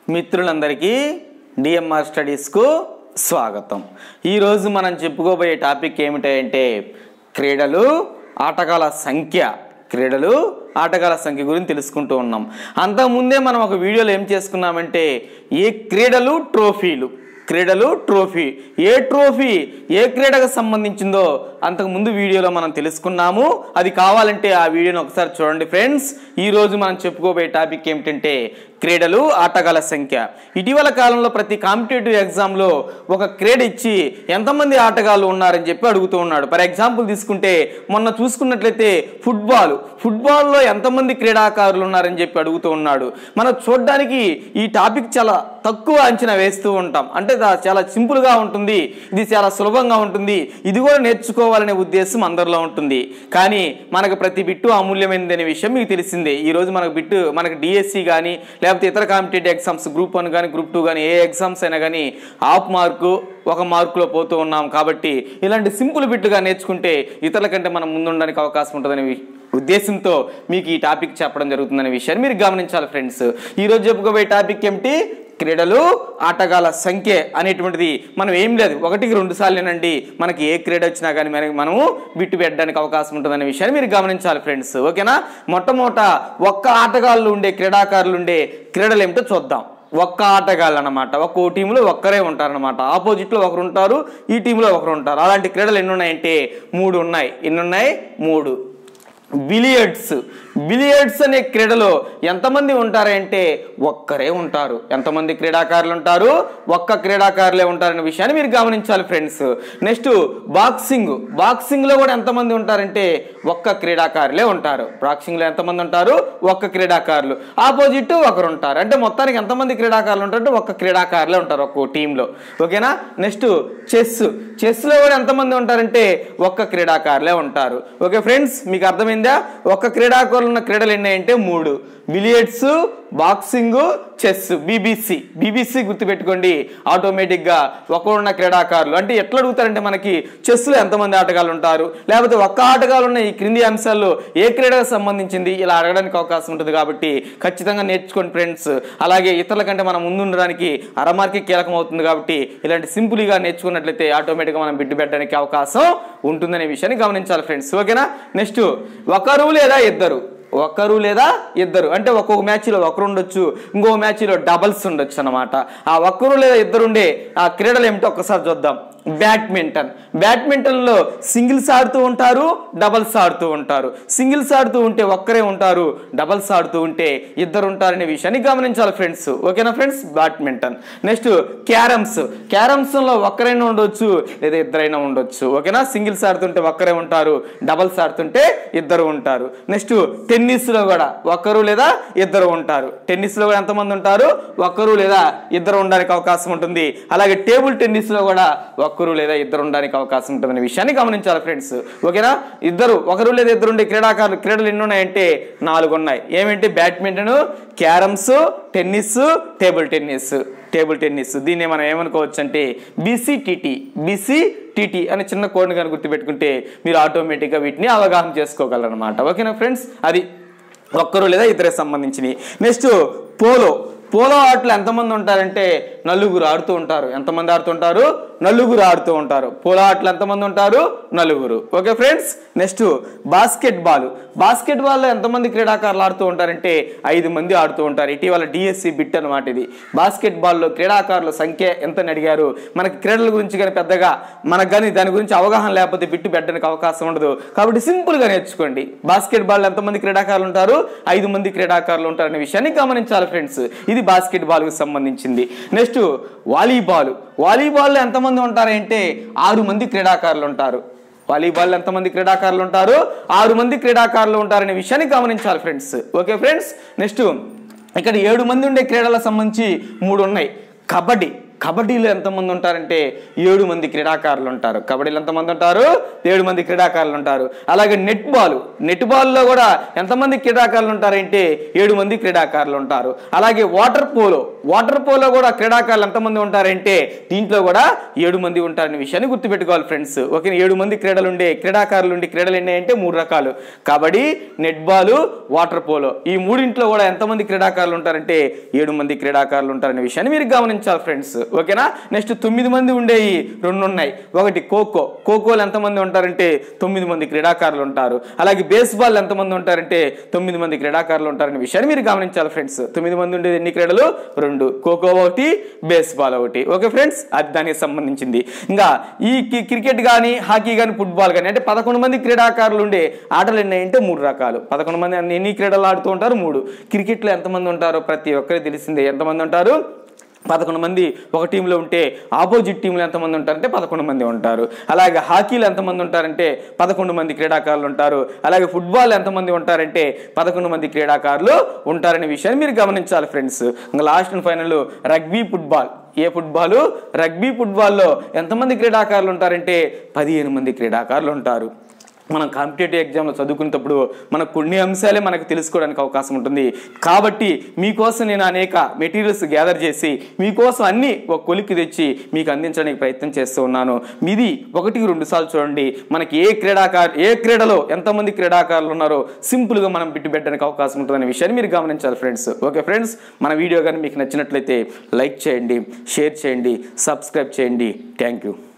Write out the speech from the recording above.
మిత్రులందరికీ డిఎంఆర్ స్టడీస్కు స్వాగతం ఈరోజు మనం చెప్పుకోబోయే టాపిక్ ఏమిటంటే క్రీడలు ఆటగాల సంఖ్య క్రీడలు ఆటగాల సంఖ్య గురించి తెలుసుకుంటూ ఉన్నాం అంతకుముందే మనం ఒక వీడియోలో ఏం చేసుకున్నామంటే ఏ క్రీడలు ట్రోఫీలు క్రీడలు ట్రోఫీ ఏ ట్రోఫీ ఏ క్రీడకు సంబంధించిందో అంతకు ముందు వీడియోలో మనం తెలుసుకున్నాము అది కావాలంటే ఆ వీడియోని ఒకసారి చూడండి ఫ్రెండ్స్ ఈ రోజు మనం చెప్పుకోబోయే టాపిక్ ఏమిటంటే క్రీడలు ఆటగాల సంఖ్య ఇటీవల కాలంలో ప్రతి కాంపిటేటివ్ ఎగ్జామ్లో ఒక క్రీడ ఇచ్చి ఎంతమంది ఆటగాళ్ళు ఉన్నారని చెప్పి అడుగుతూ ఉన్నాడు ఫర్ ఎగ్జాంపుల్ తీసుకుంటే మొన్న చూసుకున్నట్లయితే ఫుట్బాల్ ఫుట్బాల్లో ఎంతమంది క్రీడాకారులు ఉన్నారని చెప్పి అడుగుతూ ఉన్నాడు మనం చూడడానికి ఈ టాపిక్ చాలా తక్కువ అంచనా వేస్తూ ఉంటాం అంటే దా- చాలా సింపుల్గా ఉంటుంది ఇది చాలా సులభంగా ఉంటుంది ఇది కూడా నేర్చుకోవాలనే ఉద్దేశం అందరిలో ఉంటుంది కానీ మనకు ప్రతి బిట్టు అమూల్యమైనది అనే విషయం మీకు తెలిసిందే ఈ రోజు మనకు బిట్టు మనకు డిఎస్సి కానీ లేకపోతే ఇతర కాంపిటేటివ్ ఎగ్జామ్స్ గ్రూప్ వన్ కానీ గ్రూప్ టూ కానీ ఏ ఎగ్జామ్స్ అయినా కానీ హాఫ్ మార్కు ఒక మార్కులో పోతూ ఉన్నాం కాబట్టి ఇలాంటి సింపుల్ బిట్టుగా నేర్చుకుంటే ఇతరుల కంటే మనం ముందుండడానికి అవకాశం ఉంటుందనే వి- ఉద్దేశంతో మీకు ఈ టాపిక్ చెప్పడం జరుగుతుందనే విషయాన్ని మీరు గమనించాలి ఫ్రెండ్స్ ఈ రోజు చెప్పుకోబోయే టాపిక్ ఏమిటి క్రీడలు ఆటగాళ్ళ సంఖ్య అనేటువంటిది మనం ఏం లేదు ఒకటికి రెండు సార్లేనండి మనకి ఏ క్రీడ వచ్చినా కానీ మనకి మనము బిట్టు పెట్టడానికి అవకాశం ఉంటుందనే విషయాన్ని మీరు గమనించాలి ఫ్రెండ్స్ ఓకేనా మొట్టమొదట ఒక్క ఆటగాళ్ళు ఉండే క్రీడాకారులు ఉండే క్రీడలు ఏమిటో చూద్దాం ఒక్క ఆటగాళ్ళు అనమాట ఒక్కో టీంలో ఒక్కరే ఉంటారనమాట ఆపోజిట్లో ఒకరు ఉంటారు ఈ టీంలో ఒకరు ఉంటారు అలాంటి క్రీడలు ఎన్ని ఉన్నాయంటే మూడు ఉన్నాయి ఎన్ని ఉన్నాయి మూడు బిలియర్డ్స్ బిలియర్డ్స్ అనే క్రీడలో ఎంతమంది ఉంటారంటే ఒక్కరే ఉంటారు ఎంతమంది క్రీడాకారులు ఉంటారు ఒక్క క్రీడాకారులే ఉంటారనే విషయాన్ని మీరు గమనించాలి ఫ్రెండ్స్ నెక్స్ట్ బాక్సింగ్ బాక్సింగ్లో కూడా ఎంతమంది ఉంటారంటే ఒక్క క్రీడాకారులే ఉంటారు బాక్సింగ్లో ఎంతమంది ఉంటారు ఒక్క క్రీడాకారులు ఆపోజిట్ ఒకరు ఉంటారు అంటే మొత్తానికి ఎంతమంది క్రీడాకారులు ఉంటారంటే ఒక్క క్రీడాకారులే ఉంటారు ఒక్కో టీంలో ఓకేనా నెక్స్ట్ చెస్ చెస్లో కూడా ఎంతమంది ఉంటారంటే ఒక్క క్రీడాకారులే ఉంటారు ఓకే ఫ్రెండ్స్ మీకు అర్థమైందా ఒక్క క్రీడాకారులు ఉన్న క్రీడలు ఎన్ని అంటే మూడు billiards boxing chess BBC BBC గుర్తుపెట్టుకోండి ఆటోమేటిక్గా ఒకరున్న క్రీడాకారులు అంటే ఎట్లా అడుగుతారంటే మనకి చెస్లో ఎంతమంది ఆటగాళ్ళు ఉంటారు లేకపోతే ఒక్క ఆటగాళ్ళు ఉన్న ఈ క్రింది అంశాల్లో ఏ క్రీడకు సంబంధించింది ఇలా అడగడానికి అవకాశం ఉంటుంది కాబట్టి ఖచ్చితంగా నేర్చుకోండి ఫ్రెండ్స్ అలాగే ఇతరుల కంటే మనం ముందు ఉండడానికి అరమార్కి కీలకం అవుతుంది కాబట్టి ఇలాంటి సింపుల్గా నేర్చుకున్నట్లయితే ఆటోమేటిక్గా మనం బిడ్డు పెట్టడానికి అవకాశం ఉంటుందనే విషయాన్ని గమనించాలి ఫ్రెండ్స్ ఓకేనా నెక్స్ట్ ఒకరు లేదా ఇద్దరు ఒకరు లేదా ఇద్దరు అంటే ఒక్కొక్క మ్యాచ్లో ఒకరు ఉండొచ్చు ఇంకో మ్యాచ్లో డబల్స్ ఉండొచ్చు అనమాట ఆ ఒక్కరు లేదా ఇద్దరు ఉండే ఆ క్రీడలు ఏమిటో ఒక్కసారి చూద్దాం బ్యాడ్మింటన్ బ్యాడ్మింటన్లో సింగిల్స్ ఆడుతూ ఉంటారు డబల్స్ ఆడుతూ ఉంటారు సింగిల్స్ ఆడుతూ ఉంటే ఒక్కరే ఉంటారు డబల్స్ ఆడుతూ ఉంటే ఇద్దరు ఉంటారనే విషయాన్ని గమనించాలి ఫ్రెండ్స్ ఓకేనా ఫ్రెండ్స్ బ్యాడ్మింటన్ నెక్స్ట్ క్యారమ్స్ క్యారమ్స్లో ఒక్కరైనా ఉండొచ్చు లేదా ఇద్దరైనా ఉండొచ్చు ఓకేనా సింగిల్స్ ఆడుతుంటే ఒక్కరే ఉంటారు డబల్స్ ఆడుతుంటే ఇద్దరు ఉంటారు నెక్స్ట్ టెన్నిస్లో కూడా ఒక్కరు లేదా ఇద్దరు ఉంటారు టెన్నిస్లో కూడా ఎంతమంది ఉంటారు ఒక్కరు లేదా ఇద్దరు ఉండడానికి అవకాశం ఉంటుంది అలాగే టేబుల్ టెన్నిస్లో కూడా ఒక్కరు లేదా ఇద్దరు ఉండడానికి అవకాశం ఉంటుందనే విషయాన్ని గమనించాలి ఫ్రెండ్స్ ఓకేనా ఇద్దరు ఒకరు లేదా ఇద్దరు ఉండే క్రీడాకారులు క్రీడలు ఎన్ని ఉన్నాయంటే నాలుగు ఉన్నాయి ఏమిటి badminton carroms tennis table tennis table tennis దీన్ని మనం ఏమనుకోవచ్చు అంటే బీసీటీటీ బీసీటీటీ అనే చిన్న కోడ్ని కనుక గుర్తుపెట్టుకుంటే మీరు ఆటోమేటిక్గా వీటిని అవగాహన చేసుకోగలరు అనమాట ఓకేనా ఫ్రెండ్స్ అది ఒక్కరు లేదా ఇద్దరే సంబంధించినవి నెక్స్ట్ పోలో పోలో ఆటలు ఎంతమంది ఉంటారంటే నలుగురు ఆడుతూ ఉంటారు ఎంతమంది ఆడుతుంటారు నలుగురు ఆడుతూ ఉంటారు పోలో ఆటలు ఎంతమంది ఉంటారు నలుగురు okay friends next basketball basket బాల్లో ఎంతమంది క్రీడాకారులు ఆడుతూ ఉంటారంటే ఐదు మంది ఆడుతూ ఉంటారు ఇటీవల డిఎస్సి బిట్ అనమాట ఇది బాస్కెట్ బాల్లో క్రీడాకారుల సంఖ్య ఎంత అడిగారు మనకి క్రీడల గురించి కానీ పెద్దగా మనకు కానీ దాని గురించి అవగాహన లేకపోతే బిట్టు పెట్టడానికి అవకాశం ఉండదు కాబట్టి సింపుల్గా నేర్చుకోండి బాస్కెట్ బాల్ ఎంతమంది క్రీడాకారులు ఉంటారు ఐదు మంది క్రీడాకారులు ఉంటారనే విషయాన్ని గమనించాలి ఫ్రెండ్స్ ఇది బాస్కెట్ బాల్కి సంబంధించింది నెక్స్ట్ వాలీబాల్ వాలీబాల్లో ఎంతమంది ఉంటారంటే ఆరు మంది క్రీడాకారులు ఉంటారు వాలీబాల్ ఎంతమంది క్రీడాకారులు ఉంటారు ఆరు మంది క్రీడాకారులు ఉంటారనే విషయాన్ని గమనించాలి ఫ్రెండ్స్ ఓకే ఫ్రెండ్స్ నెక్స్ట్ ఇక్కడ ఏడు మంది ఉండే క్రీడలకు సంబంధించి మూడు ఉన్నాయి కబడ్డీ కబడ్డీలో ఎంతమంది ఉంటారంటే ఏడు మంది క్రీడాకారులు ఉంటారు కబడ్డీలో ఎంతమంది ఉంటారు ఏడు మంది క్రీడాకారులు ఉంటారు అలాగే నెట్ బాల్ నెట్ బాల్లో కూడా ఎంతమంది క్రీడాకారులు ఉంటారంటే ఏడు మంది క్రీడాకారులు ఉంటారు అలాగే వాటర్ పోలో వాటర్ పోలో కూడా క్రీడాకారులు ఎంతమంది ఉంటారంటే దీంట్లో కూడా ఏడు మంది ఉంటారనే విషయాన్ని గుర్తుపెట్టుకోవాలి ఫ్రెండ్స్ ఓకే ఏడు మంది క్రీడలు ఉండే క్రీడాకారులు ఉండే క్రీడలు ఎన్ని అంటే మూడు రకాలు kabaddi netball water polo ఈ మూడింట్లో కూడా ఎంతమంది క్రీడాకారులు ఉంటారంటే ఏడు మంది క్రీడాకారులు ఉంటారనే విషయాన్ని మీరు గమనించాలి ఫ్రెండ్స్ ఓకేనా నెక్స్ట్ తొమ్మిది మంది ఉండేవి రెండు ఉన్నాయి ఒకటి ఖోఖో ఖోఖోలు ఎంతమంది ఉంటారంటే తొమ్మిది మంది క్రీడాకారులు ఉంటారు అలాగే బేస్బాల్ ఎంతమంది ఉంటారంటే తొమ్మిది మంది క్రీడాకారులు ఉంటారనే విషయాన్ని మీరు గమనించాలి ఫ్రెండ్స్ తొమ్మిది మంది ఉండేది ఎన్ని క్రీడలు రెండు ఖోఖో ఒకటి బేస్బాల్ ఒకటి ఓకే ఫ్రెండ్స్ అది దానికి సంబంధించింది ఇంకా ఈ కి- క్రికెట్ కానీ హాకీ కానీ ఫుట్బాల్ కానీ అంటే పదకొండు మంది క్రీడాకారులు ఉండే ఆటలు ఎన్ని అంటే మూడు రకాలు పదకొండు మంది అన్ని- ఎన్ని క్రీడలు ఆడుతూ ఉంటారు మూడు క్రికెట్లో ఎంతమంది ఉంటారో ప్రతి ఒక్కరికి తెలిసిందే ఎంతమంది ఉంటారు పదకొండు మంది ఒక టీంలో ఉంటే ఆపోజిట్ టీంలో ఎంతమంది ఉంటారంటే పదకొండు మంది ఉంటారు అలాగే హాకీలో ఎంతమంది ఉంటారంటే పదకొండు మంది క్రీడాకారులు ఉంటారు అలాగే ఫుట్బాల్ ఎంతమంది ఉంటారంటే పదకొండు మంది క్రీడాకారులు ఉంటారనే విషయాన్ని మీరు గమనించాలి ఫ్రెండ్స్ ఇంకా last and final rugby football ఏ ఫుట్బాల్ రగ్బీ ఫుట్బాల్లో ఎంతమంది క్రీడాకారులు ఉంటారంటే పదిహేను మంది క్రీడాకారులు ఉంటారు మనం కాంపిటేటివ్ ఎగ్జామ్లో చదువుకునేటప్పుడు మనకు కొన్ని అంశాలే మనకు తెలుసుకోవడానికి అవకాశం ఉంటుంది కాబట్టి మీకోసం నేను అనేక మెటీరియల్స్ గ్యాదర్ చేసి మీకోసం అన్ని ఒక కొలిక్కి తెచ్చి మీకు అందించడానికి ప్రయత్నం చేస్తూ ఉన్నాను మీది ఒకటికి రెండు సార్లు చూడండి మనకి ఏ క్రీడాకారు ఏ క్రీడలో ఎంతమంది క్రీడాకారులు ఉన్నారో సింపుల్గా మనం బిట్టు పెట్టడానికి అవకాశం ఉంటుందనే విషయాన్ని మీరు గమనించాలి ఫ్రెండ్స్ ఓకే ఫ్రెండ్స్ మన వీడియో కానీ మీకు నచ్చినట్లయితే లైక్ చేయండి షేర్ చేయండి సబ్స్క్రైబ్ చేయండి థ్యాంక్ యూ